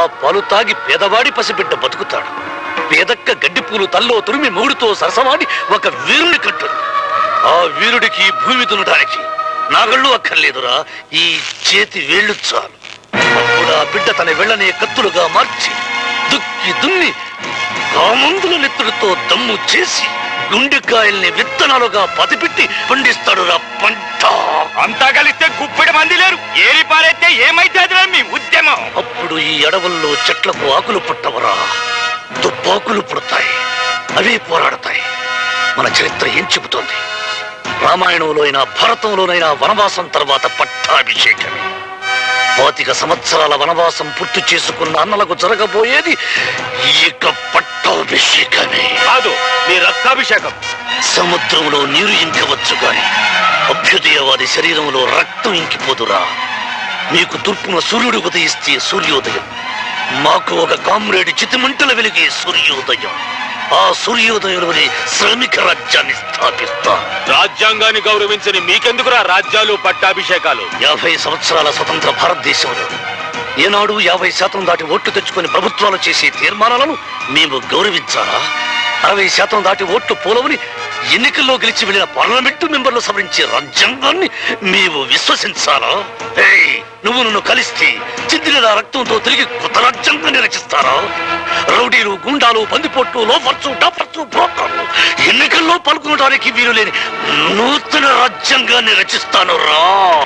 పాలు తాగి పేదవాడి పసిబిడ్డ బతుకుతాడు పేదక్క గడ్డి పూలు తల్లో తురిమి మూడుతో సరసమాడి ఒక వీరుని కట్టుంది ఆ వీరుడికి ఈ భూమి దున్నడానికి నాగళ్ళు అక్కర్లేదురా ఈ చేతి వేళ్ళు చాలు అప్పుడు ఆ బిడ్డ తన వెళ్ళనే కత్తులుగా మార్చి దుక్కి దున్ని కామందుల నెత్తుడితో దమ్ము చేసి గుండెకాయల్ని విత్తనాలుగా పతిపెట్టి పండిస్తాడురా పంట అంతా కలిస్తే గుప్పెడు మంది లేరు ఏరి పారేస్తే ఏమైతే మీ ఉద్యమం అప్పుడు ఈ అడవుల్లో చెట్లకు ఆకులు పుట్టవరా తుప్పాకులు పుడతాయి అవే పోరాడతాయి మన చరిత్ర ఏం చెబుతోంది రామాయణంలో అయినా భారతంలోనైనా వనవాసం తర్వాత పట్టాభిషేకమే పాతిక సంవత్సరాల వనవాసం పూర్తి చేసుకున్న అన్నలకు జరగబోయేది ఇక పట్టాభిషేకమే కాదు మీ రక్తాభిషేకం సముద్రంలో నీరు ఇంకవచ్చు గాని అభ్యుదయవాది శరీరంలో రక్తం ఇంకిపోదురా మీకు తూర్పున సూర్యుడు ఉదయిస్తే సూర్యోదయం మాకు ఒక కామ్రేడ్ చితిమంటల వెలిగే సూర్యోదయం ఆ సూర్యోదయంలోనే శ్రమిక రాజ్యాన్ని స్థాపిస్తా రాజ్యాంగాన్ని గౌరవించని మీకెందుకురా రాజ్యాలు పట్టాభిషేకాలు యాభై సంవత్సరాల స్వతంత్ర భారతదేశంలో ఏనాడు యాభై శాతం దాటి ఓట్లు తెచ్చుకొని ప్రభుత్వాలు చేసే తీర్మానాలను మేము గౌరవించాలా అరవై శాతం దాటి ఓట్లు పోలవని ఎన్నికల్లో గెలిచి వెళ్ళిన పార్లమెంటు మెంబర్లు సవరించే రాజ్యాంగాన్ని మేము విశ్వసించాలా ఏయ్, నువ్వు నన్ను కలిస్తే చిందిన నా రక్తంతో తిరిగి కొత్త రాజ్యాంగాన్ని రచిస్తారా రౌడీలు గుండాలు బందిపోట్లు లోఫర్సు డాఫర్సు బ్రోకర్లు ఎన్నికల్లో పాల్గొనడానికి వీలు లేని నూతన రాజ్యాంగాన్ని రచిస్తాను రా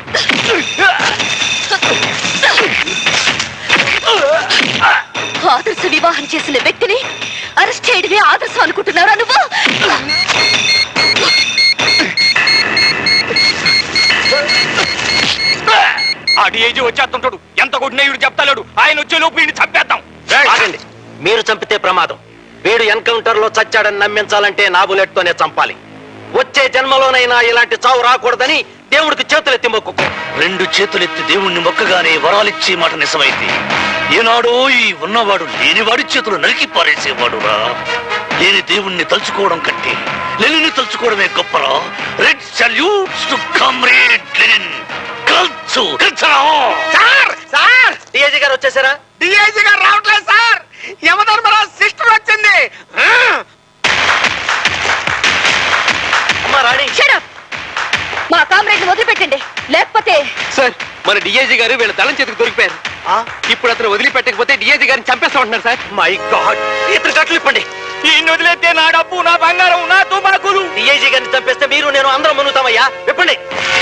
ఆదర్శ వివాహం చేసిన వ్యక్తిని అరెస్ట్ చేయడమే ఆదర్శం అనుకుంటున్నారా నువ్వు ఆ డిఐజీ వచ్చేస్తుంటాడు ఎంత కొట్టినా వీడు చెప్తాడు ఆయన వచ్చే లోపు వీడిని చంపేద్దాం ఆగండి మీరు చంపితే ప్రమాదం వీడు ఎన్కౌంటర్ లో చచ్చాడని నమ్మించాలంటే నా బుల్లెట్ తోనే చంపాలి వచ్చే జన్మలోనైనా ఇలాంటి చావు రాకూడదని దేవుడికి చేతులెత్తి మొక్కుకో రెండు చేతులెత్తి దేవుణ్ణి మొక్కగానే వరాలిచ్చే మాట నిజమైతే ఏనాడో ఈ ఉన్నవాడు లేనివాడి చేతులు నరికి పారేసేవాడు రా లేని దేవుణ్ణి తలుచుకోవడం కంటే లెనిని తలుచుకోవడమే గొప్పరా red salutes to comrade Lenin కల్చు సార్ సార్ డిఐజీ గారు వచ్చేసారా డిఐజీ గారు రావట్లేదు సార్ యమధర్మరాజు సిస్టర్ వచ్చింది ఆ! అమ్మా రాణి Shut up! మా కామ్రేడ్ వదిలిపెట్టండి లేకపోతే సార్ మన డిఐజీ గారు వీళ్ళ దళం చేతికి దొరికిపోయారు ఇప్పుడు అతను వదిలిపెట్టకపోతే డిఐజీ గారిని చంపేస్తా ఉంటున్నారు సార్ మై గాడ్ ఇతను కట్లు ఇప్పండి ఈ వదిలేస్తే నా డబ్బు నా బంగారం నా తుపాకులు డిఐజీ గారిని చంపేస్తే మీరు నేను అందరం మునుగుతామయ్యా విప్పండి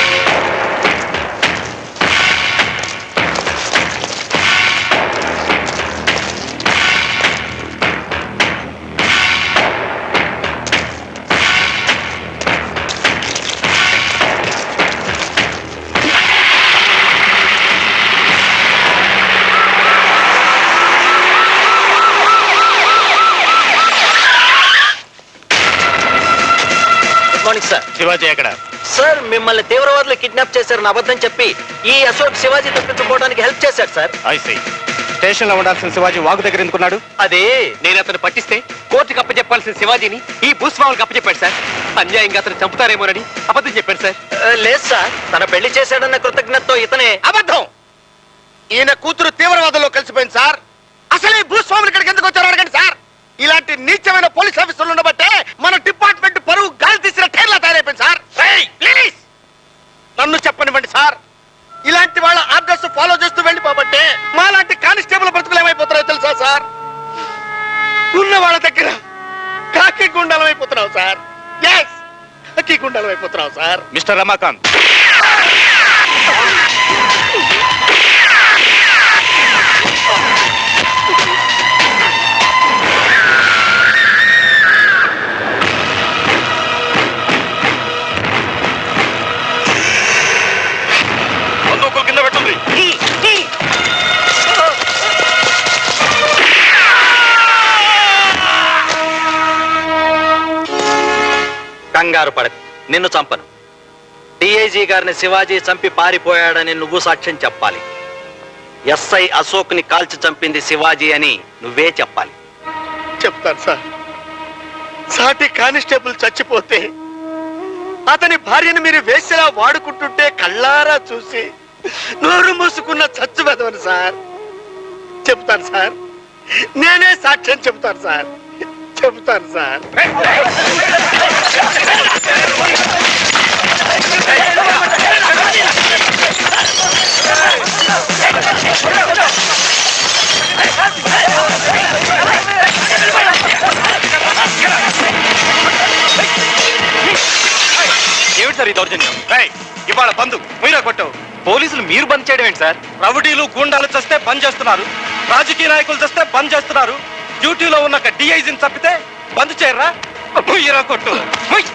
గుడ్ మార్నింగ్ సార్ శివాజీ ఎక్కడ సార్ మిమ్మల్ని తీవ్రవాదులు కిడ్నాప్ చేశారని అబద్ధం చెప్పి ఈ అశోక్ శివాజీ తప్పించుకోవడానికి హెల్ప్ చేశాడు సార్ ఐసీ స్టేషన్ లో ఉండాల్సిన శివాజీ వాగు దగ్గర ఎందుకున్నాడు అదే నేను అతను పట్టిస్తే కోర్టుకి అప్పచెప్పాల్సిన శివాజీని ఈ భూస్వాములకు అప్పచెప్పాడు సార్ అన్యాయంగా అతను చంపుతారేమోనని అబద్ధం చెప్పాడు సార్ లేదు సార్ తన పెళ్లి చేశాడన్న కృతజ్ఞతతో ఇతనే అబద్ధం ఈయన కూతురు తీవ్రవాదంలో కలిసిపోయింది సార్ అసలు ఈ భూస్వాములు ఇక్కడికి ఎందుకు వచ్చారో అడగండి సార్ ఇలాంటి నీచమైన పోలీస్ ఆఫీసర్లు ఉండబట్టే మన డిపార్ట్మెంట్ పరువు గాలి తీసిన టైర్లా తయారైపోయింది సార్ ప్లీజ్ నన్ను చెప్పనివ్వండి సార్ ఇలాంటి వాళ్ళ ఆర్డర్స్ ఫాలో చేస్తూ వెళ్ళిపోబట్టే మాలాంటి కానిస్టేబుల్ బ్రతుకులు ఏమైపోతారో తెలుసా సార్ ఉన్న వాళ్ళ దగ్గర కాకి గుండాలం అయిపోతున్నావు సార్ ఎస్ కాకి గుండాలం అయిపోతున్నావు సార్ మిస్టర్ రమాకాంత్ బందూకులు కింద పెట్టుంది కంగారు పడకు నిన్ను చంపను డిఐజీ గారిని శివాజీ చంపి పారిపోయాడని నువ్వు సాక్ష్యం చెప్పాలి ఎస్ఐ అశోక్ ని కాల్చి చంపింది శివాజీ అని నువ్వే చెప్పాలి చెప్తాను సార్ సాటి కానిస్టేబుల్ చచ్చిపోతే అతని భార్యను మీరు వేసేలా వాడుకుంటుంటే కళ్ళారా చూసి నోరు మూసుకున్న చచ్చు వెదవను సార్ చెప్తాను సార్ నేనే సాక్ష్యం చెప్తాను సార్ చెప్తాను సార్ ఏమిటి సార్ ఈ దౌర్జన్యం ఇవాళ బంధు మీరే కొట్టావు పోలీసులు మీరు బంద్ చేయడం ఏంటి సార్ రౌడీలు గూండాలు చస్తే బంద్ చేస్తున్నారు రాజకీయ నాయకులు చస్తే బంద్ చేస్తున్నారు డ్యూటీలో ఉన్న ఒక డిఐజీని తప్పితే బంద్ చేయరా మీరా కొట్టు ముయ్.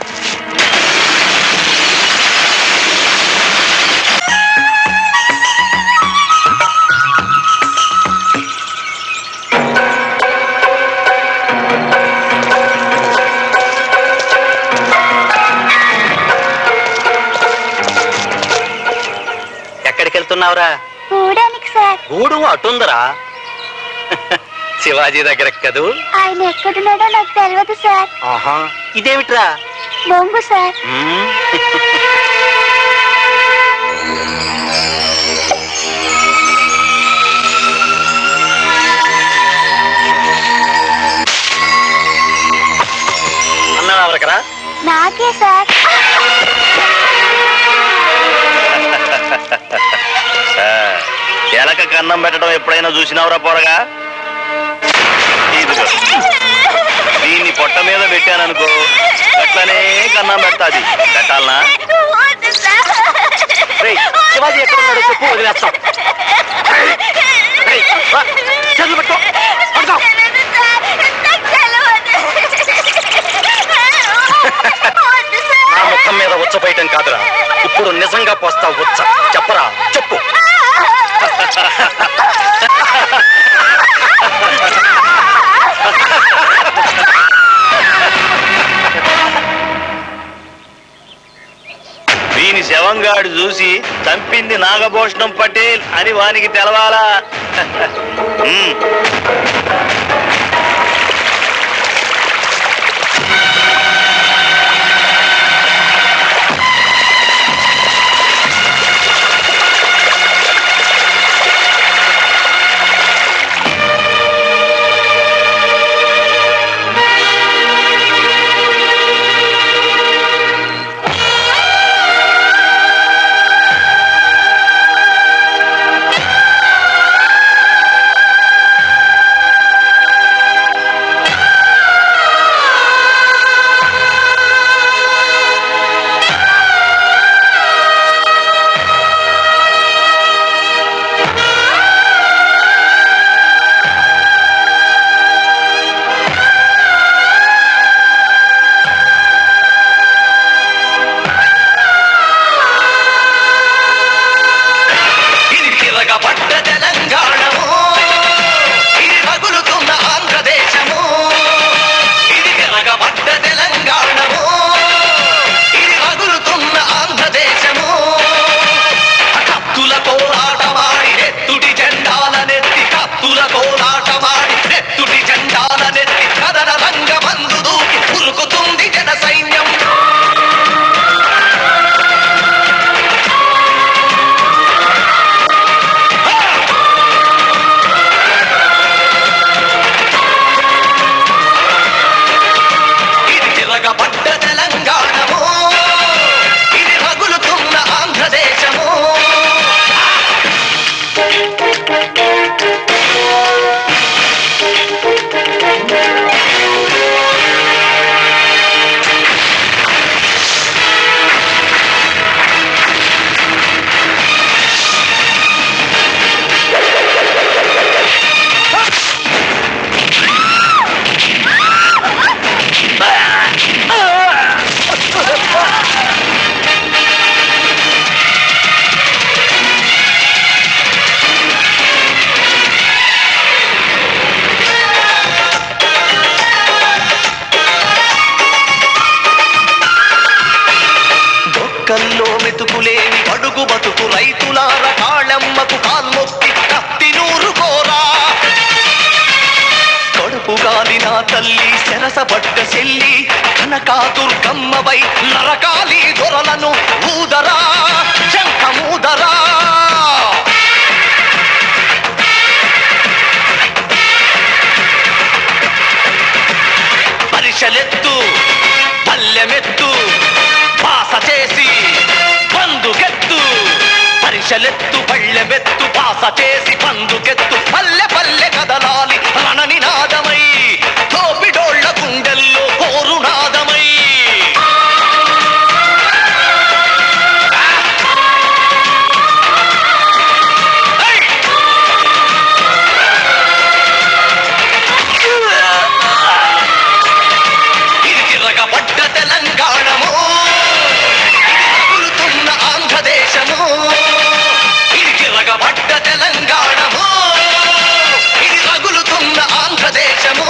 ఎక్కడికి వెళ్తున్నావురా చూడడానికి సార్ గూడు అటుందరా శివాజీ దగ్గర కదూ ఆయన ఎక్కడున్నాడో నాకు తెలియదు సార్ ఆహా ఇదేమిట్రా బొంగు సార్ మ్మ్. అన్నాడు ఎవరికరా నాకే సార్ ఎలక కన్నం పెట్టడం ఎప్పుడైనా చూసినావురా పోరగా ఇదిగో దీన్ని పొట్ట మీద పెట్టాననుకో అట్లనే కన్నం పెడతాది పెట్టాలనా రేయ్, శివాజీ ఎక్కడున్నాడో చెప్పు వదిలేస్తాం రేయ్, రా, చేతులు పట్టుకో, పట్టుకో. నా ముఖం మీద ఉచ్చపోయటం కాదురా ఇప్పుడు నిజంగా పోస్తావు ఉచ్చ చెప్పరా చెప్పు దీని శవంగాడు చూసి చంపింది నాగభూషణం పటేల్ అని వానికి తెలవాలా ఉమ్. ఇది తిరగబడ్డ తెలంగాణము ఇది రగులుతున్న ఆంధ్రదేశము ఇది తిరగబడ్డ తెలంగాణము ఇది రగులుతున్న ఆంధ్రదేశము కత్తుల కోలాటమాడి నెత్తుడి జెండాలనెత్తి కత్తుల కోలాటమాడి నెత్తుడి జెండాలనెత్తి కదన రంగమందు దూకి ఉరుకుతుంది జన సైన్యం ఇది తిరగబడ్డ తెలంగాణము ఇది రగులుతున్న ఆంధ్రదేశము డొక్కల్లో మెతుకులేని అడుగు బతుకు రైతులార కాళ్ళమ్మకు కాల్మొక్కి కత్తి నూరు కోరా కడుపు గాలిన తల్లి సెరసబడ్డ చెల్లి కనకా దుర్గమ్మవై నరకాలి దొరలను ఊదరా శంఖమూదరా ఆశలెత్తు పళ్ళెమెత్తు పాస చేసి పందుకెత్తు పల్లె పల్లె కదలాలి రణని నాదమై తోపిడోళ్ల గుండెల్లో కోరు నాదమై తిరగబడ్డ తెలంగాణము రగులుతున్న ఆంధ్రదేశము ఇది తిరగబడ్డ తెలంగాణము ఇది రగులుతున్న ఆంధ్రదేశము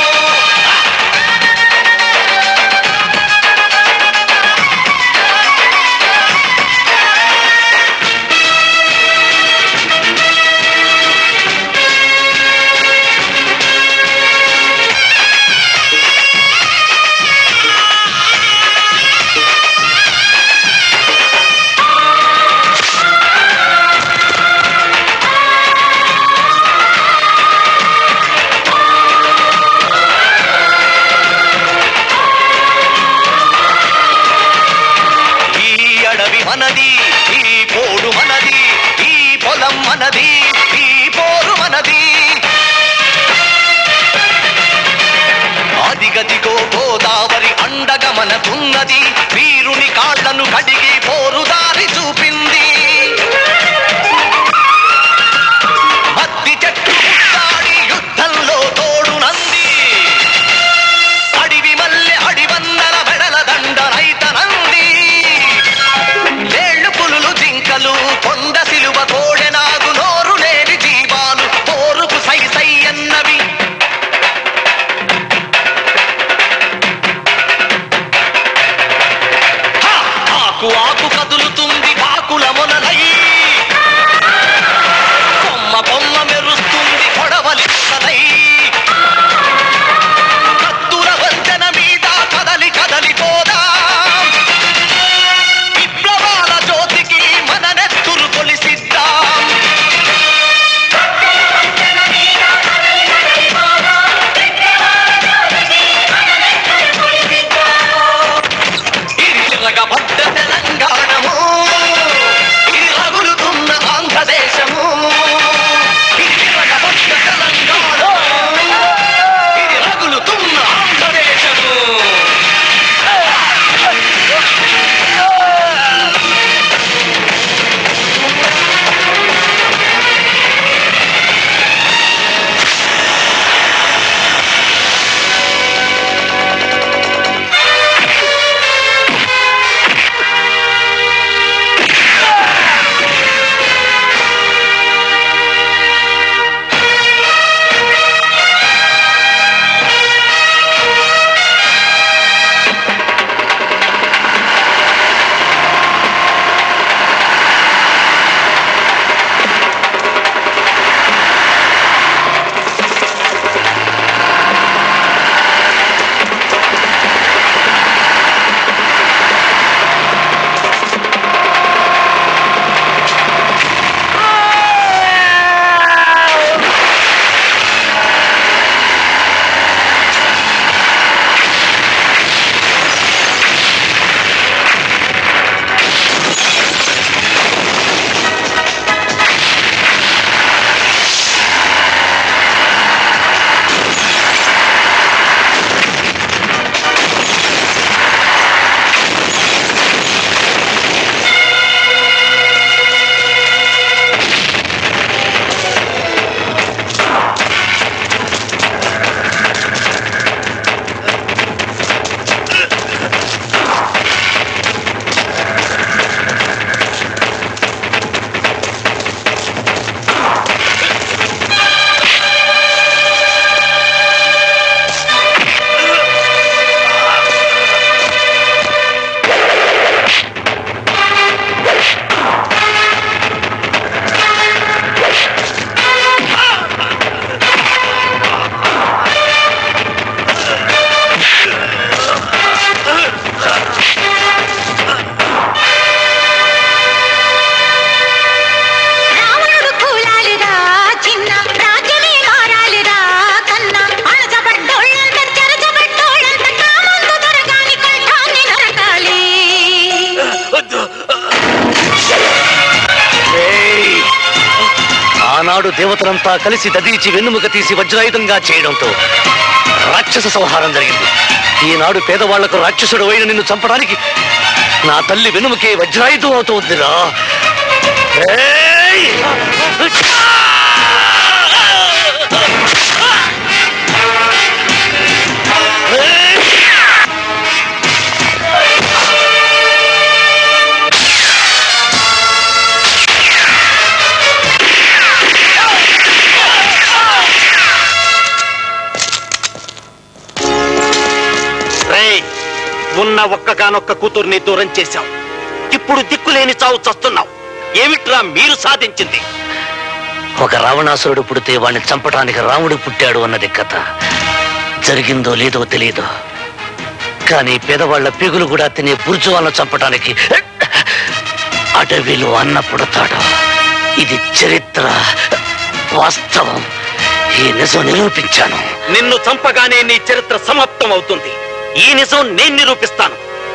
ఈ అడవి మనది ఈ పోడు మనది ఈ పొలం మనది ఈ పోరు మనది అదిగదిగో గోదావరి అండగ మనకున్నది వీరుని కాళ్లను కడిగి పోరు దారి చూపింది మద్ది చెట్టు ముట్టాడి యుద్ధంలో తోడునంది అడివి మల్లె అడివన్నల వెడల దండ రైతనంది లేళ్ళు పులులు జింకలు కొండ సిలువ కోడెనాగు నోరు లేని జీవాలు పోరుకు సై సై అన్నవి హా! ఆకు ఆకు ఆనాడు దేవతలంతా కలిసి దదీచి వెన్నుముక తీసి వజ్రాయుధంగా చేయడంతో రాక్షస సంహారం జరిగింది ఈనాడు పేదవాళ్లకు రాక్షసుడు అయిన నిన్ను చంపడానికి నా తల్లి వెన్నుముకే వజ్రాయుధం అవుతోందిరా ఏయ్! రేయ్, ఉన్న ఒక్కగానొక్క కూతుర్ని దూరం చేశావు ఇప్పుడు దిక్కులేని చావు చస్తున్నావు ఏమిట్రా మీరు సాధించింది ఒక రావణాసురుడు పుడితే వాణ్ణి చంపడానికి రాముడు పుట్టాడు అన్నది కథ జరిగిందో లేదో తెలియదు కానీ పేదవాళ్ల పీగులు కూడా తినే బుర్జువాలను చంపడానికి అడవిలో అన్న పుడతాడు ఇది చరిత్ర వాస్తవం ఈ నిజం నిరూపించాను నిన్ను చంపగానే నీ చరిత్ర సమాప్తం అవుతుంది ఈ నిజం నేను నిరూపిస్తాను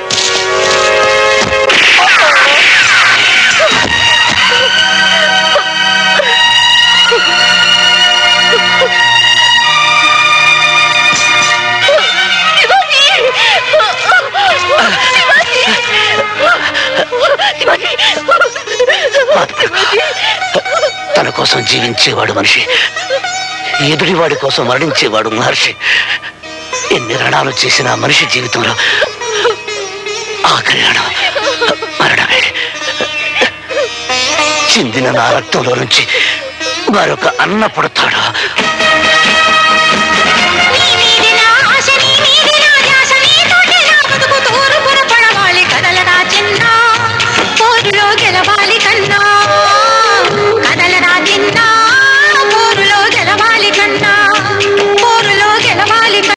తన కోసం జీవించేవాడు మనిషి ఎదుటివాడి కోసం మరణించేవాడు మహర్షి ఎన్ని రణాలు చేసిన మనిషి జీవితంలో ఆఖరి రణం మరణమే చిందిన నా రక్తంలో నుంచి మరొక అన్న పుడతాడు